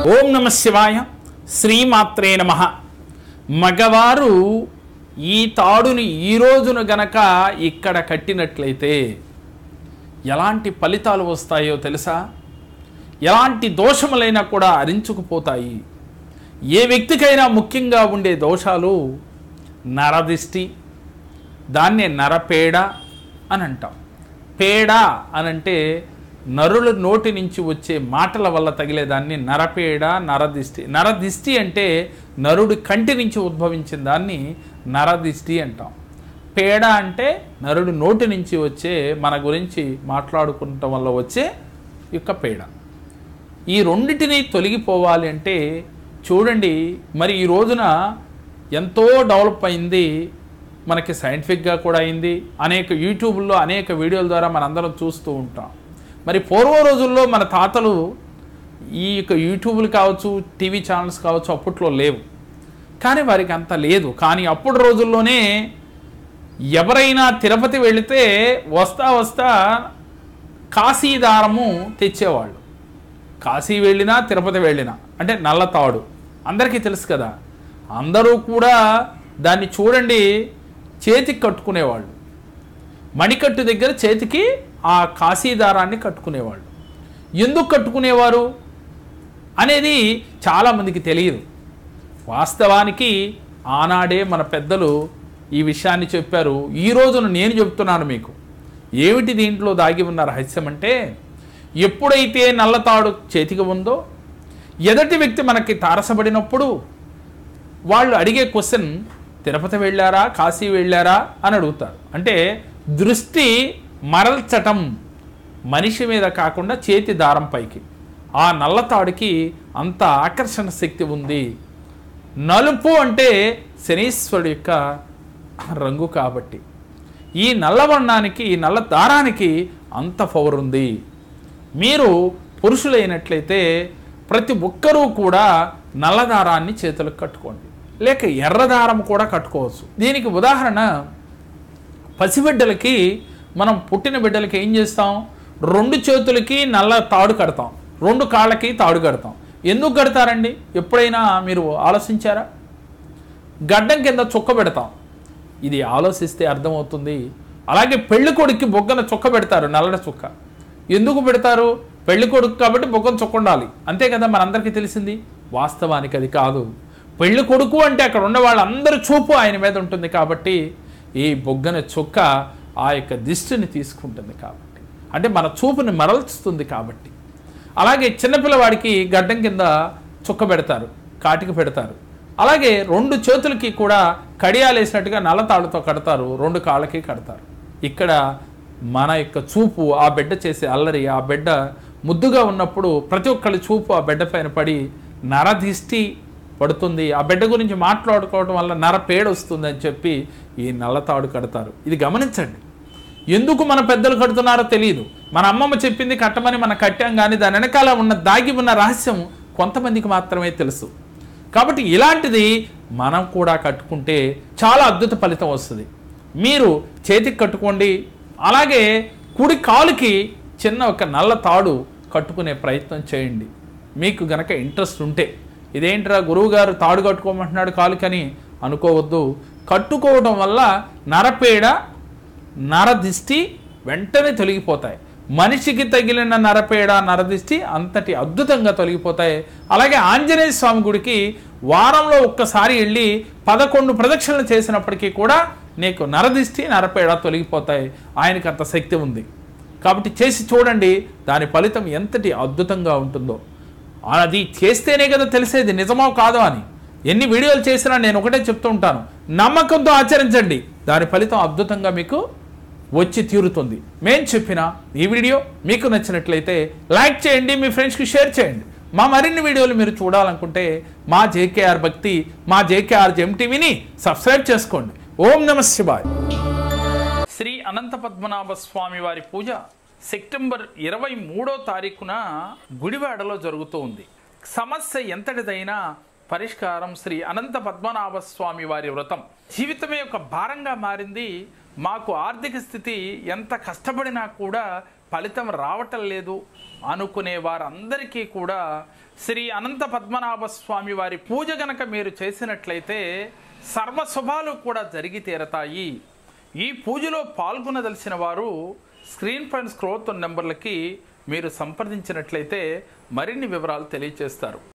ఓం నమ శివాయ శ్రీమాత్రే నమ మగవారు ఈ తాడుని ఈ రోజున గనక ఇక్కడ కట్టినట్లయితే ఎలాంటి ఫలితాలు వస్తాయో తెలుసా ఎలాంటి దోషములైనా కూడా అరించుకుపోతాయి ఏ వ్యక్తికైనా ముఖ్యంగా ఉండే దోషాలు నరదిష్టి దాన్నే నరపేడ అని అంటాం పేడ అనంటే నరుల నోటి నుంచి వచ్చే మాటల వల్ల తగిలేదాన్ని నరపేడ నరదిష్టి నరదిష్టి అంటే నరుడి కంటి నుంచి ఉద్భవించిన దాన్ని నరదిష్టి అంటాం పేడ అంటే నరుడి నోటి నుంచి వచ్చే మన గురించి మాట్లాడుకుంటం వల్ల వచ్చే యొక్క పేడ ఈ రెండిటిని తొలగిపోవాలి అంటే చూడండి మరి ఈ రోజున ఎంతో డెవలప్ అయింది మనకి సైంటిఫిక్గా కూడా అయింది అనేక యూట్యూబ్లో అనేక వీడియోల ద్వారా మనందరం చూస్తూ ఉంటాం మరి పూర్వ రోజుల్లో మన తాతలు ఈ యొక్క యూట్యూబ్లు కావచ్చు టీవీ ఛానల్స్ కావచ్చు అప్పట్లో లేవు కానీ వారికి అంత లేదు కానీ అప్పుడు రోజుల్లోనే ఎవరైనా తిరుపతి వెళితే వస్తా వస్తా కాశీదారము తెచ్చేవాళ్ళు కాశీ వెళ్ళినా తిరుపతి వెళ్ళినా అంటే నల్ల తాడు అందరికీ తెలుసు కదా అందరూ కూడా దాన్ని చూడండి చేతికి కట్టుకునేవాళ్ళు మణికట్టు దగ్గర చేతికి ఆ కాశీదారాన్ని కట్టుకునేవాళ్ళు ఎందుకు కట్టుకునేవారు అనేది చాలామందికి తెలియదు వాస్తవానికి ఆనాడే మన పెద్దలు ఈ విషయాన్ని చెప్పారు ఈ రోజున నేను చెప్తున్నాను మీకు ఏమిటి దీంట్లో దాగి ఉన్న రహస్యం అంటే ఎప్పుడైతే నల్లతాడు చేతికి ఉందో ఎదటి వ్యక్తి మనకి తారసపడినప్పుడు వాళ్ళు అడిగే క్వశ్చన్ తిరుపతి వెళ్ళారా కాశీ వెళ్ళారా అని అడుగుతారు అంటే దృష్టి మరల్చటం మనిషి మీద కాకుండా చేతి దారం పైకి ఆ నల్లతాడికి అంత ఆకర్షణ శక్తి ఉంది నలుపు అంటే శనీశ్వరుడు యొక్క రంగు కాబట్టి ఈ నల్లవర్ణానికి ఈ నల్ల దారానికి అంత పవర్ ఉంది మీరు పురుషులైనట్లయితే ప్రతి ఒక్కరూ కూడా నల్లదారాన్ని చేతులకు కట్టుకోండి లేక ఎర్రదారం కూడా కట్టుకోవచ్చు దీనికి ఉదాహరణ పసిబిడ్డలకి మనం పుట్టిన బిడ్డలకి ఏం చేస్తాం రెండు చేతులకి నల్ల తాడు కడతాం రెండు కాళ్ళకి తాడు కడతాం ఎందుకు కడతారండి ఎప్పుడైనా మీరు ఆలోచించారా గడ్డం కింద చుక్క పెడతాం ఇది ఆలోచిస్తే అర్థమవుతుంది అలాగే పెళ్లి కొడుక్కి బొగ్గన చుక్క పెడతారు నల్లడ చుక్క ఎందుకు పెడతారు పెళ్లి కొడుకు కాబట్టి బొగ్గన చుక్క ఉండాలి అంతే కదా మనందరికీ తెలిసింది వాస్తవానికి అది కాదు పెళ్లి కొడుకు అంటే అక్కడ ఉన్న వాళ్ళందరి చూపు ఆయన మీద ఉంటుంది కాబట్టి ఈ బొగ్గన చుక్క ఆ యొక్క దిష్టిని తీసుకుంటుంది కాబట్టి అంటే మన చూపుని మరల్చుతుంది కాబట్టి అలాగే చిన్నపిల్లవాడికి గడ్డం కింద చుక్క పెడతారు కాటికి పెడతారు అలాగే రెండు చేతులకి కూడా కడియాలు వేసినట్టుగా నల్లతాడుతో కడతారు రెండు కాళ్ళకి కడతారు ఇక్కడ మన యొక్క చూపు ఆ బిడ్డ చేసే అల్లరి ఆ బిడ్డ ముద్దుగా ఉన్నప్పుడు ప్రతి ఒక్కరి చూపు ఆ బిడ్డ పైన పడి నరదిష్టి పడుతుంది ఆ బిడ్డ గురించి మాట్లాడుకోవడం వల్ల నర పేడ వస్తుంది అని చెప్పి ఈ నల్లతాడు కడతారు ఇది గమనించండి ఎందుకు మన పెద్దలు కడుతున్నారో తెలియదు మన అమ్మమ్మ చెప్పింది కట్టమని మనం కట్టాం కానీ దాని వెనకాల ఉన్న దాగి ఉన్న రహస్యం కొంతమందికి మాత్రమే తెలుసు కాబట్టి ఇలాంటిది మనం కూడా కట్టుకుంటే చాలా అద్భుత ఫలితం వస్తుంది మీరు చేతికి కట్టుకోండి అలాగే కుడి కాలుకి చిన్న ఒక నల్ల తాడు కట్టుకునే ప్రయత్నం చేయండి మీకు గనక ఇంట్రెస్ట్ ఉంటే ఇదేంట్రా గురువుగారు తాడు కట్టుకోమంటున్నాడు కాలుకని అనుకోవద్దు కట్టుకోవడం వల్ల నరపేడ నరదిష్టి వెంటనే తొలగిపోతాయి మనిషికి తగిలిన నరపేడ నరదిష్టి అంతటి అద్భుతంగా తొలగిపోతాయి అలాగే ఆంజనేయ స్వామి గుడికి వారంలో ఒక్కసారి వెళ్ళి పదకొండు ప్రదక్షిణలు చేసినప్పటికీ కూడా నీకు నరదిష్టి నరపేడ తొలగిపోతాయి ఆయనకి అంత శక్తి ఉంది కాబట్టి చేసి చూడండి దాని ఫలితం ఎంతటి అద్భుతంగా ఉంటుందో అది చేస్తేనే కదా తెలిసేది నిజమో కాదో అని ఎన్ని వీడియోలు చేసినా నేను ఒకటే చెప్తూ ఉంటాను నమ్మకంతో ఆచరించండి దాని ఫలితం అద్భుతంగా మీకు వచ్చి తీరుతుంది మేం చెప్పిన ఈ వీడియో మీకు నచ్చినట్లయితే లైక్ చేయండి మీ ఫ్రెండ్స్కి షేర్ చేయండి మా మరిన్ని వీడియోలు మీరు చూడాలనుకుంటే మా జేకేఆర్ భక్తి మా జేకేఆర్ జెమ్ టీవీని సబ్స్క్రైబ్ చేసుకోండి ఓం నమ శివాయ్ శ్రీ అనంత పద్మనాభ స్వామి వారి పూజ సెప్టెంబర్ ఇరవై మూడో తారీఖున గుడివాడలో జరుగుతూ ఉంది సమస్య ఎంతటిదైనా పరిష్కారం శ్రీ అనంత పద్మనాభ స్వామి వారి వ్రతం జీవితమే ఒక భారంగా మారింది మాకు ఆర్థిక స్థితి ఎంత కష్టపడినా కూడా ఫలితం రావటం లేదు అనుకునే వారందరికీ కూడా శ్రీ అనంత పద్మనాభ స్వామి వారి పూజ గనక మీరు చేసినట్లయితే సర్వశుభాలు కూడా జరిగి తీరతాయి ఈ పూజలో పాల్గొనదలిసిన వారు స్క్రీన్ పైన స్క్రోత్ నెంబర్లకి మీరు సంప్రదించినట్లయితే మరిన్ని వివరాలు తెలియజేస్తారు